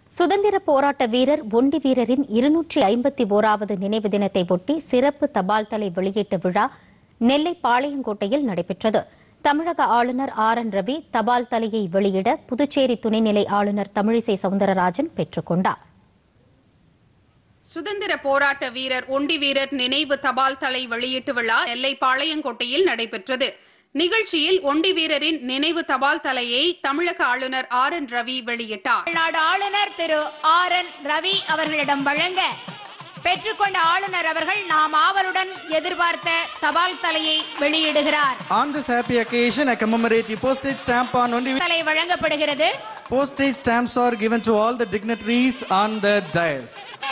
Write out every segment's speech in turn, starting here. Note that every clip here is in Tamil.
சுதந்திர போராட்ட வீரர் ஒண்டி வீரரின் இருநூற்றி ஐம்பத்தி ஓராவது நினைவு தினத்தை ஒட்டி சிறப்பு தபால் தலை வெளியீட்டு விழா நெல்லை பாளையங்கோட்டையில் நடைபெற்றது தமிழக ஆளுநர் ஆர் என் ரவி தபால் தலையை வெளியிட புதுச்சேரி துணைநிலை ஆளுநர் தமிழிசை சவுந்தரராஜன் பெற்றுக் கொண்டார் சுதந்திர போராட்ட வீரர் ஒண்டி வீரர் நினைவு தபால் தலை வெளியீட்டு விழா நெல்லை பாளையங்கோட்டையில் நடைபெற்றது நிகழ்ச்சியில் ஒண்டி வீரரின் நினைவு தபால் தலையை தமிழக ஆளுநர் ஆர் என் ரவி வெளியிட்டார் தமிழ்நாடு ஆளுநர் திரு ஆர் என் ரவி அவர்களிடம் வழங்க பெற்றுக்கொண்ட ஆளுநர் அவர்கள் நாம் ஆவலுடன் எதிர்பார்த்த தபால் தலையை வெளியிடுகிறார் On this happy occasion, a commemorative postage stamp on only தலை வழங்கப்படுகிறது postage stamps are given to all the dignitaries on the dais.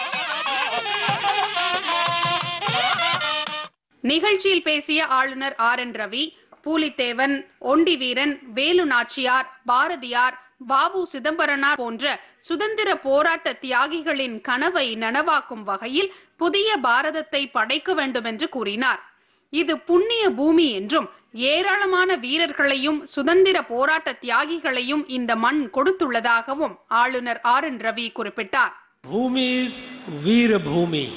நிகழ்ச்சியில் பேசிய ஆளுநர் ஆர் என் ரவி பூலித்தேவன் ஒண்டி வீரன் வேலு நாச்சியார் பாரதியார் வாவு சிதம்பரனார் போன்ற சுதந்திர போராட்ட தியாகிகளின் கனவை நனவாக்கும் வகையில் புதிய பாரதத்தை படைக்க வேண்டும் என்று கூறினார் இது புண்ணிய பூமி என்றும் ஏராளமான வீரர்களையும் சுதந்திர போராட்ட தியாகிகளையும் இந்த மண் கொடுத்துள்ளதாகவும் ஆளுநர் ஆர் என் ரவி குறிப்பிட்டார் Bhumi is Veera Bhumi.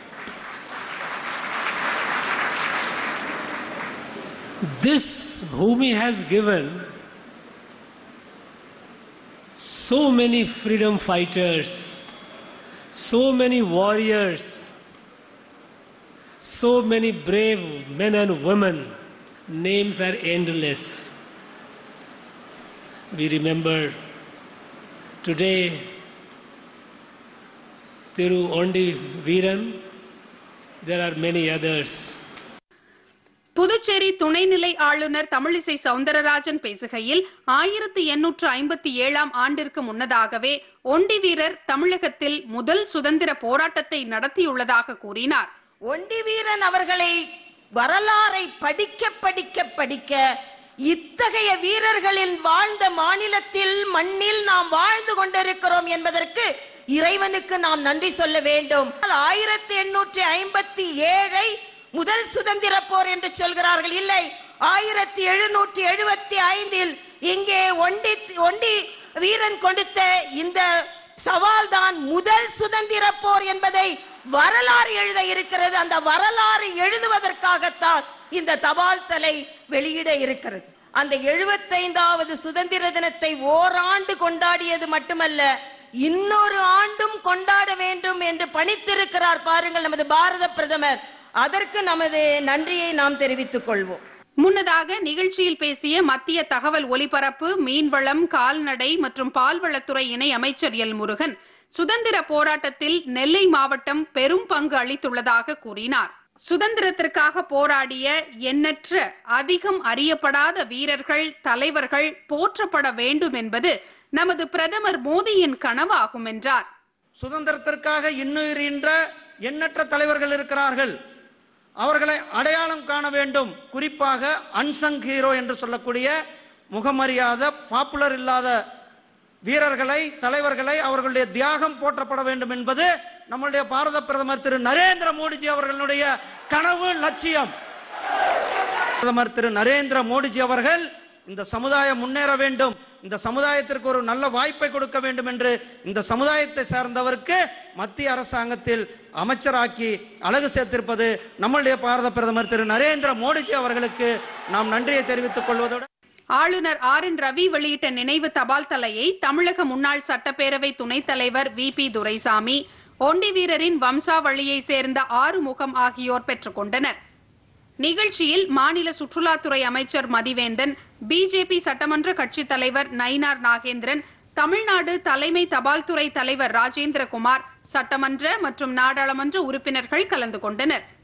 This Bhumi has given so many freedom fighters, so many warriors, so many brave men and women. Names are endless. We remember today Thiru Ondi Veeran, there are many others. Puducherry துணைநிலை ஆளுநர் தமிழிசை சவுந்தரராஜன் பேசுகையில் ஆயிரத்தி எண்ணூற்று ஐம்பத்தி ஏழாம் ஆண்டிற்கு முன்னதாகவே ஒண்டி வீரர் தமிழகத்தில் முதல் சுதந்திர போராட்டத்தை நடத்தியுள்ளதாக கூறினார் ஒண்டி வீரன் அவர்களை வரலாறை படிக்க படிக்க படிக்க இத்தகைய வீரர்களின் வாழ்ந்த மாநிலத்தில் மண்ணில் நாம் வாழ்ந்து கொண்டிருக்கிறோம் என்பதற்கு இறைவனுக்கு நாம் நன்றி சொல்ல வேண்டும் ஆயிரத்தி எண்ணூற்றி ஐம்பத்தி ஏழை முதல் சுதந்திர போர் என்று சொல்கிறார்கள் இல்லை ஆயிரத்தி எழுநூற்றி எழுபத்தி ஐந்தில் இங்கே ஒண்டி ஒண்டி வீரன் கொடுத்த இந்த சவால் தான் முதல் சுதந்திர போர் என்பதை வரலாறு எழுத இருக்கிறது அந்த வரலாறு எழுதுவதற்காகத்தான் இந்த தபால் தலை வெளியிட இருக்கிறது அந்த எழுபத்தைந்தாவது சுதந்திர தினத்தை ஓராண்டு கொண்டாடியது மட்டுமல்ல இன்னொரு ஆண்டும் கொண்டாட வேண்டும் என்று பணித்திருக்கிறார் பாருங்கள் நமது பாரத பிரதமர் அதற்கு நமது நன்றியை நாம் தெரிவித்துக் கொள்வோம் முன்னதாக நிகழ்ச்சியில் பேசிய மத்திய தகவல் ஒலிபரப்பு மீன்வளம் கால்நடை மற்றும் பால்வளத்துறை இணை அமைச்சர் எல் முருகன் சுதந்திர போராட்டத்தில் நெல்லை மாவட்டம் பெரும் பங்கு அளித்துள்ளதாக கூறினார் சுதந்திரத்திற்காக போராடிய எண்ணற்ற அதிகம் அறியப்படாத வீரர்கள் தலைவர்கள் போற்றப்பட வேண்டும் என்பது நமது பிரதமர் மோடியின் கனவாகும் என்றார் சுதந்திரத்திற்காக இன்னுயிரின்ற எண்ணற்ற தலைவர்கள் இருக்கிறார்கள் அவர்களை அடையாளம் காண வேண்டும் குறிப்பாக அன்சங் ஹீரோ என்று சொல்லக்கூடிய முகமறியாத பாப்புலர் இல்லாத வீரர்களை தலைவர்களை அவர்களுடைய தியாகம் போற்றப்பட வேண்டும் என்பது நம்முடைய பாரத பிரதமர் திரு நரேந்திர மோடிஜி அவர்களுடைய கனவு லட்சியம் பிரதமர் திரு நரேந்திர மோடிஜி அவர்கள் இந்த சமுதாயம் முன்னேற வேண்டும் இந்த சமுதாயத்திற்கு ஒரு நல்ல வாய்ப்பை கொடுக்க வேண்டும் என்று இந்த சமுதாயத்தை சார்ந்தவருக்கு மத்திய அரசாங்கத்தில் அமைச்சராக்கி அழகு சேர்த்திருப்பது நம்முடைய பாரத பிரதமர் திரு நரேந்திர மோடிஜி அவர்களுக்கு நாம் நன்றியை தெரிவித்துக் கொள்வதோடு ஆளுநர் ஆர் என் ரவி வெளியிட்ட நினைவு தபால் தலையை தமிழக முன்னாள் சட்டப்பேரவை துணைத் தலைவர் வி பி துரைசாமி ஒண்டி வீரரின் வம்சாவளியை சேர்ந்த ஆறுமுகம் ஆகியோர் பெற்றுக் கொண்டனர் நிகழ்ச்சியில் மாநில சுற்றுலாத்துறை அமைச்சர் மதிவேந்தன் பிஜேபி சட்டமன்ற கட்சித் தலைவர் நயினார் நாகேந்திரன் தமிழ்நாடு தலைமை தபால்துறை தலைவர் ராஜேந்திரகுமார் சட்டமன்ற மற்றும் நாடாளுமன்ற உறுப்பினர்கள் கலந்து கொண்டனர்